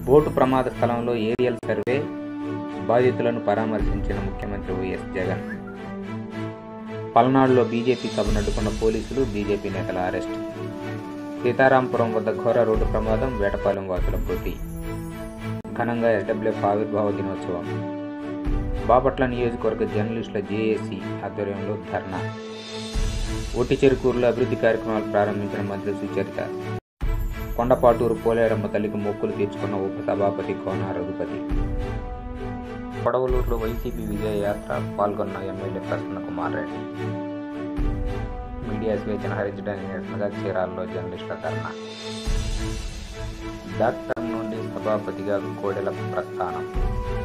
boat ప్రమాద స్థలంలో aerial survey బాధితులను పరామర్శించిన ముఖ్యమంత్రి వైఎస్ జగన్ పల్నాడులో బీజేపీ సభను అడ్డుకున్న పోలీసులు బీజేపీ నేతల అరెస్ట్ సీతారాంపురం వద్ద ఘోర రోడ్డు ప్రమాదం వేటపాలెం వాసుల పోటీ ఘనంగా ఎస్డబ్ల్యూఎఫ్ ఆవిర్భావ దినోత్సవం బాపట్ల నియోజకవర్గ జర్నలిస్టుల జేఏసీ ఆధ్వర్యంలో ధర్నా ఒట్టి చెరుకూరులో అభివృద్ధి కార్యక్రమాలు ప్రారంభించిన మంత్రి సుచరిత కొండపాటూరు పోలేరమ్మ తల్లికి మొక్కులు తీర్చుకున్న ఉప సభాపతి కోన రఘుపతి కొడవలూరులో వైసీపీ విజయ యాత్ర పాల్గొన్న ఎమ్మెల్యే ప్రసన్న కుమార్ రెడ్డి మీడియా స్వేచ్ఛను హరించడానికి నిరసనగా చీరాలలో జర్నలిస్టుల ధర్నా డాక్టర్ నుండి సభాపతిగా కోడెల ప్రస్థానం